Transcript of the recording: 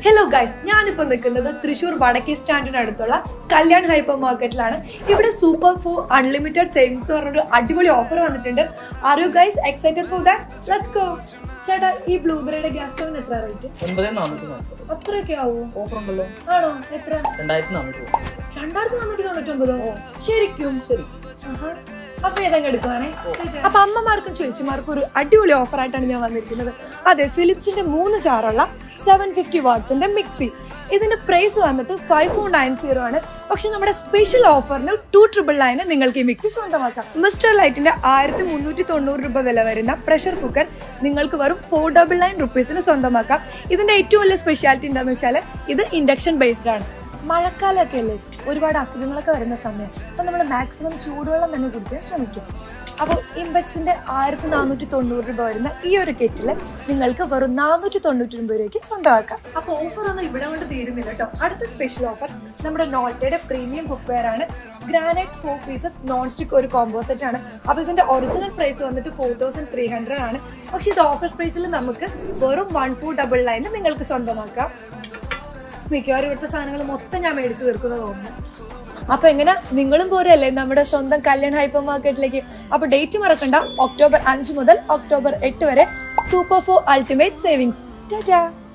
Hello guys ഞാനിപ്പോൾ നിൽക്കുന്നത് തൃശ്ശൂർ വടക്കേ സ്റ്റാൻഡിന് അടുത്തുള്ള കല്യാൺ ഹൈപ്പർ മാർക്കറ്റിലാണ് ഇവിടെ സൂപ്പർ ഫോർ അൺലിമിറ്റഡ് സേവിങ്സ് പറഞ്ഞൊരു അടിപൊളി ഓഫർ വന്നിട്ടുണ്ട് are you guys excited for that let's go ചേട്ടാ ഈ ബ്ലൂബെറിയുടെ ഗ്യാസ് സ്റ്റോവിന് എത്ര റേറ്റ് ഒൻപത് നാനൂറ്റി നാൽപ്പത് അത്രയൊക്കെ ആവോ ഓഫർ ഉണ്ടല്ലോ ആണോ എത്ര രണ്ടായിരത്തി നാനൂറ്റി രണ്ടായിരത്തി നാനൂറ്റി തൊണ്ണൂറ്റൊമ്പതോ ശരിക്കും ശരി ആഹാ. അപ്പൊ ഏതങ്ങ് എടുക്കുവാണേ അപ്പൊ അമ്മമാർക്കും ചേച്ചിമാർക്കും ഒരു അടിപൊളി ഓഫർ ആയിട്ടാണ് ഞാൻ വന്നിരിക്കുന്നത് അതെ ഫിലിപ്സിന്റെ മൂന്ന് ചാറുള്ള സെവൻ ഫിഫ്റ്റി വാട്ട്സിന്റെ മിക്സി ഇതിന്റെ പ്രൈസ് വന്നിട്ട് ഫൈവ് ഫോർ നയൻ സീറോ ആണ് പക്ഷെ നമ്മുടെ സ്പെഷ്യൽ ഓഫറിന് ടു ട്രിപ്പിൾ നയന് നിങ്ങൾക്ക് ഈ മിക്സി സ്വന്തമാക്കാം മിസ്റ്റർ ലൈറ്റിന്റെ ആയിരത്തി മുന്നൂറ്റി തൊണ്ണൂറ് രൂപ വില വരുന്ന പ്രഷർ കുക്കർ നിങ്ങൾക്ക് വെറും ഫോർ ഡബിൾ നയൻ റുപ്പീസിന് സ്വന്തമാക്കാം ഇതിന്റെ ഏറ്റവും വലിയ സ്പെഷ്യാലിറ്റി എന്താണെന്ന് വെച്ചാൽ ഇത് ഇൻഡക്ഷൻ ബേസ്ഡ് ആണ് മഴക്കാലമൊക്കെ അല്ലേ ഒരുപാട് അസുഖങ്ങളൊക്കെ വരുന്ന സമയം അപ്പം നമ്മൾ മാക്സിമം ചൂടുവെള്ളം തന്നെ കുടിക്കാൻ ശ്രമിക്കും അപ്പോൾ ഇമ്പെക്സിന്റെ ആയിരത്തി നാനൂറ്റി തൊണ്ണൂറ് രൂപ വരുന്ന ഈ ഒരു കെറ്റിൽ നിങ്ങൾക്ക് വെറും നാനൂറ്റി തൊണ്ണൂറ്റി ഒൻപത് രൂപയ്ക്ക് സ്വന്തമാക്കാം അപ്പോൾ ഓഫർ ഒന്നും ഇവിടെ കൊണ്ട് തീരുന്നില്ല കേട്ടോ അടുത്ത സ്പെഷ്യൽ ഓഫർ നമ്മുടെ നോട്ടയുടെ പ്രീമിയം കുക്ക് വെയർ ആണ് granite four pieces non stick ഒരു കോമ്പോസെറ്റ് ആണ് അപ്പോൾ ഇതിന്റെ ഒറിജിനൽ പ്രൈസ് വന്നിട്ട് ഫോർ തൗസൻഡ് ത്രീ ഹൺഡ്രഡ് ആണ് പക്ഷേ ഇത് ഓഫർ പ്രൈസിൽ നമുക്ക് വെറും വൺ ഫോർ ഡബിൾ നയന് നിങ്ങൾക്ക് സ്വന്തമാക്കാം മിക്കവാറും ഇവിടുത്തെ സാധനങ്ങൾ മൊത്തം ഞാൻ മേടിച്ചു തീർക്കുന്നത് തോന്നുന്നു അപ്പൊ എങ്ങനെ നിങ്ങളും പോരല്ലേ നമ്മുടെ സ്വന്തം കല്യാൺ ഹൈപ്പർ മാർക്കറ്റിലേക്ക് അപ്പൊ ഡേറ്റ് മറക്കണ്ട ഒക്ടോബർ അഞ്ച് മുതൽ ഒക്ടോബർ എട്ട് വരെ super four ultimate savings Tata